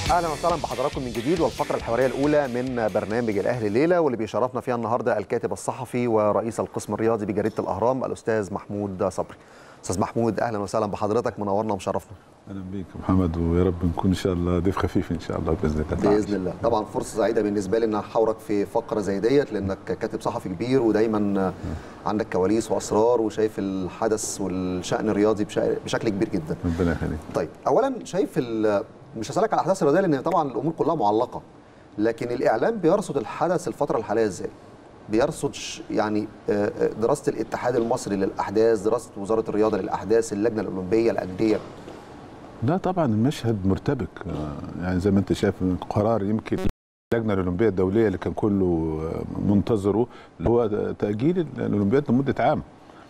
اهلا وسهلا بحضراتكم من جديد والفقره الحواريه الاولى من برنامج الاهلي ليله واللي بيشرفنا فيها النهارده الكاتب الصحفي ورئيس القسم الرياضي بجريده الاهرام الاستاذ محمود صبري. استاذ محمود اهلا وسهلا بحضرتك منورنا ومشرفنا. اهلا بيك يا محمد ويا رب نكون ان شاء الله ضيف خفيف ان شاء الله باذن الله تعالى. باذن الله طبعا فرصه سعيده بالنسبه لي ان احاورك في فقره زي ديت لانك كاتب صحفي كبير ودايما عندك كواليس واسرار وشايف الحدث والشان الرياضي بشا- بشكل كبير جدا. ربنا يخليك طيب اولا شايف ال- مش هسالك على الاحداث الرياضيه لان طبعا الامور كلها معلقه لكن الاعلام بيرصد الحدث الفتره الحاليه ازاي؟ بيرصد ش- يعني آه، آه، دراسه الاتحاد المصري للاحداث، دراسه وزاره الرياضه للاحداث، اللجنه الاولمبيه، الانديه لا طبعا المشهد مرتبك آه، يعني زي ما انت شايف قرار يمكن اللجنه الاولمبيه الدوليه اللي كان كله آه، منتظره اللي هو تاجيل الاولمبياد لمده عام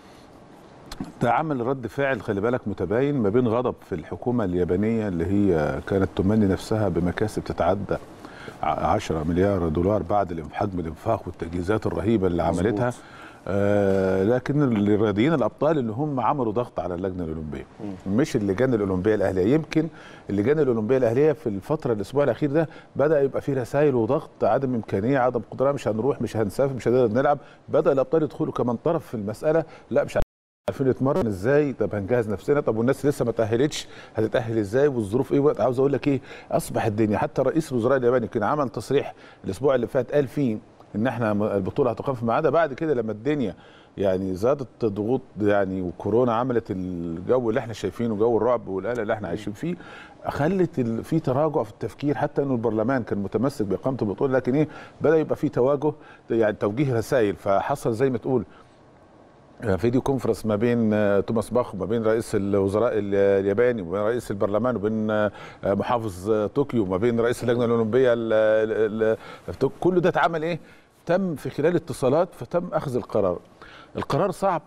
ده عمل رد فعل خلي بالك متباين ما بين غضب في الحكومه اليابانيه اللي هي كانت تمني نفسها بمكاسب تتعدى ع- 10 مليار دولار بعد الإنف- حجم الانفاق والتجهيزات الرهيبه اللي مظبوط. عملتها آه لكن الرياضيين الابطال اللي هم عملوا ضغط على اللجنه الاولمبيه مش اللجان الاولمبيه الاهليه يمكن اللجان الاولمبيه الاهليه في الفتره الاسبوع الاخير ده بدا يبقى فيه رسائل وضغط عدم امكانيه عدم قدره مش هنروح مش هنسافر مش هنقدر نلعب بدا الابطال يدخلوا كمان طرف في المساله لا مش عارفين نتمرن ازاي طب هنجهز نفسنا طب والناس لسه ما تاهلتش هتتاهل ازاي والظروف ايه وقت عاوز اقول لك ايه اصبح الدنيا حتى رئيس الوزراء الياباني كان عمل تصريح الاسبوع اللي فات قال فيه ان احنا م- البطوله هتقام في ميعادها بعد كده لما الدنيا يعني زادت ضغوط يعني وكورونا عملت الجو اللي احنا شايفينه جو الرعب والقلق اللي احنا عايشين فيه خلت ال- في تراجع في التفكير حتى انه البرلمان كان متمسك باقامه البطوله لكن ايه بدا يبقى في تواجه يعني توجيه رسائل فحصل زي ما تقول فيديو كونفرنس ما بين آه، توماس باخ وما بين رئيس الوزراء ال- الياباني وما بين رئيس البرلمان وبين آه، محافظ آه، طوكيو وما بين رئيس اللجنه الاولمبيه ال- ال- ال- كل ده اتعمل ايه؟ تم في خلال اتصالات فتم اخذ القرار. القرار صعب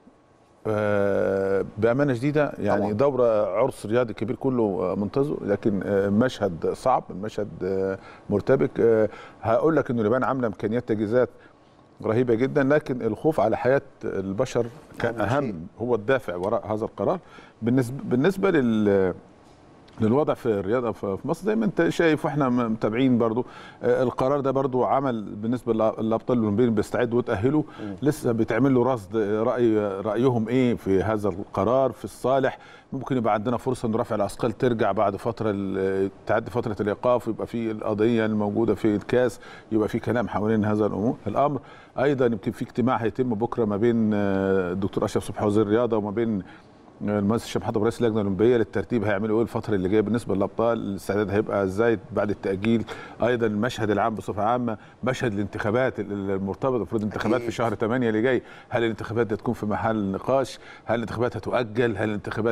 آه، بامانه شديده يعني طبعاً. طبعا. دوره عرس رياضي كبير كله آه، منتظر لكن آه، مشهد صعب المشهد آه، مرتبك آه، هقول لك انه اليابان عامله امكانيات تجهيزات رهيبه جدا لكن الخوف على حياه البشر كان أهم شيء. اهم هو الدافع وراء هذا القرار بالنسبه بالنسبه لل للوضع في الرياضه في في مصر زي ما انت شايف واحنا م- متابعين برضو آه، القرار ده برضو عمل بالنسبه للأ- للابطال الاولمبيين بيستعدوا وتاهلوا لسه بيتعمل له رصد آه، راي رايهم ايه في هذا القرار في الصالح ممكن يبقى عندنا فرصه ان رفع الاثقال ترجع بعد فتره ال- تعدي فتره الايقاف ويبقى في القضيه الموجوده في الكاس يبقى في كلام حوالين هذا الامور الامر ايضا يمكن في اجتماع هيتم بكره ما بين آه، الدكتور اشرف صبحي وزير الرياضه وما بين المهندس الشيخ محمد رئيس اللجنه الاولمبيه للترتيب هيعملوا ايه الفتره اللي جايه بالنسبه للابطال الاستعداد هيبقى ازاي بعد التاجيل ايضا المشهد العام بصفه عامه مشهد الانتخابات ال- المرتبط المفروض انتخابات أكيد. في شهر 8 اللي جاي هل الانتخابات دي تكون في محل نقاش هل الانتخابات هتؤجل هل الانتخابات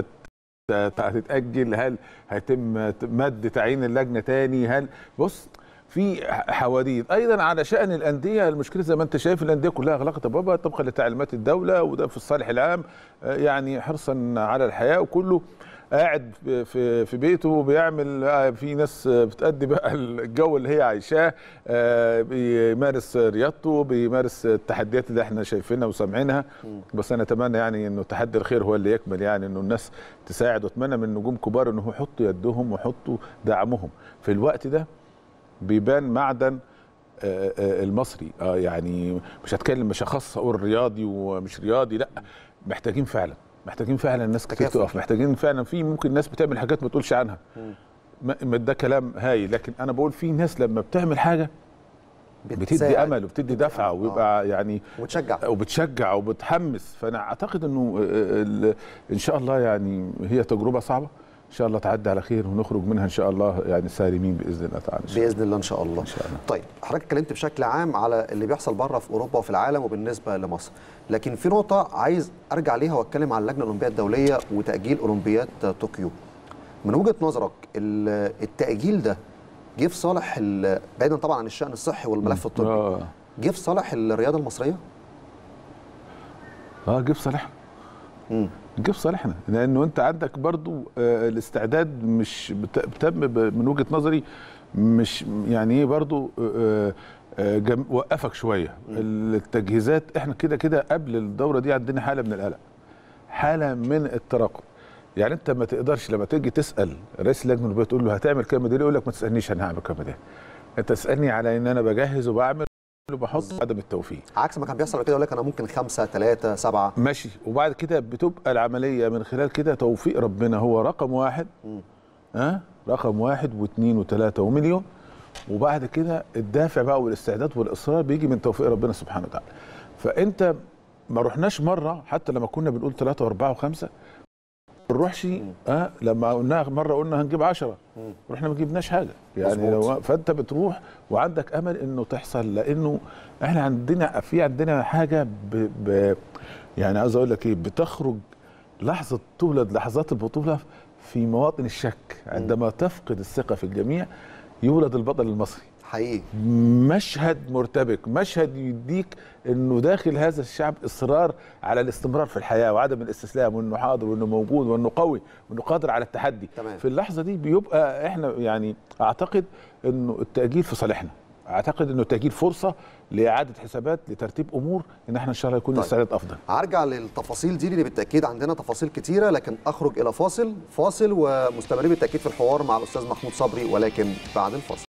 هتتاجل هل هيتم مد تعيين اللجنه تاني هل بص في حواديت ايضا على شان الانديه المشكله زي ما انت شايف الانديه كلها اغلقت ابوابها طبقا لتعليمات الدوله وده في الصالح العام آه، يعني حرصا على الحياه وكله قاعد في- في في بيته وبيعمل آه، في ناس آه، بتأدي بقى الجو اللي هي عايشاه آه، بيمارس رياضته بيمارس التحديات اللي احنا شايفينها وسامعينها بس انا اتمنى يعني انه تحدي الخير هو اللي يكمل يعني انه الناس تساعد واتمنى من نجوم كبار انه يحطوا يدهم ويحطوا دعمهم في الوقت ده بيبان معدن آه، آه، المصري اه يعني مش هتكلم مش هخص اقول رياضي ومش رياضي لا محتاجين فعلا محتاجين فعلا الناس كتير تكافؤ. تقف محتاجين فعلا في ممكن ناس بتعمل حاجات ما تقولش عنها ما- ما ده كلام هايل لكن انا بقول في ناس لما بتعمل حاجه بتدي بتساعد. امل وبتدي دفعه أمل، ويبقى يعني وتشجع وبتشجع وبتحمس فانا اعتقد انه آه، ال- ان شاء الله يعني هي تجربه صعبه ان شاء الله تعدي على خير ونخرج منها ان شاء الله يعني سالمين باذن الله تعالى إن شاء الله. باذن الله ان شاء الله ان شاء الله طيب حضرتك اتكلمت بشكل عام على اللي بيحصل بره في اوروبا وفي العالم وبالنسبه لمصر لكن في نقطه عايز ارجع ليها واتكلم عن اللجنه الاولمبيه الدوليه وتاجيل اولمبياد طوكيو من وجهه نظرك ال- التاجيل ده جه في صالح ال- بعيدا طبعا عن الشان الصحي والملف الطبي اه جه في صالح الرياضه المصريه اه جيب صالحنا مم. جيب صالحنا لانه انت عندك برضو آه الاستعداد مش بت- بتم ب- من وجهه نظري مش يعني ايه برضو آه آه جم- وقفك شويه التجهيزات احنا كده كده قبل الدوره دي عندنا حاله من القلق حاله من الترقب يعني انت ما تقدرش لما تيجي تسال رئيس اللجنه الاولمبيه تقول له هتعمل كام دي يقول لك ما تسالنيش انا هعمل كام دي انت تسالني على ان انا بجهز وبعمل وبحط عدم التوفيق عكس ما كان بيحصل قبل كده يقول لك انا ممكن خمسه ثلاثه سبعه ماشي وبعد كده بتبقى العمليه من خلال كده توفيق ربنا هو رقم واحد ها أه؟ رقم واحد واثنين وثلاثه ومليون وبعد كده الدافع بقى والاستعداد والاصرار بيجي من توفيق ربنا سبحانه وتعالى فانت ما رحناش مره حتى لما كنا بنقول ثلاثه واربعه وخمسه ما نروحش اه لما قلنا مره قلنا هنجيب 10 رحنا ما جبناش حاجه يعني مظبوط. لو فانت بتروح وعندك امل انه تحصل لانه احنا عندنا في عندنا حاجه ب ب يعني عايز اقول لك ايه بتخرج لحظه تولد لحظات البطوله في مواطن الشك عندما تفقد الثقه في الجميع يولد البطل المصري حقيقي مشهد مرتبك مشهد يديك انه داخل هذا الشعب اصرار على الاستمرار في الحياه وعدم الاستسلام وانه حاضر وانه موجود وانه قوي وانه قادر على التحدي تمام. في اللحظه دي بيبقى احنا يعني اعتقد انه التاجيل في صالحنا اعتقد انه التاجيل فرصه لاعاده حسابات لترتيب امور ان احنا ان شاء الله يكون طيب. الاستعداد افضل هرجع للتفاصيل دي اللي بالتاكيد عندنا تفاصيل كتيره لكن اخرج الى فاصل فاصل ومستمرين بالتاكيد في الحوار مع الاستاذ محمود صبري ولكن بعد الفاصل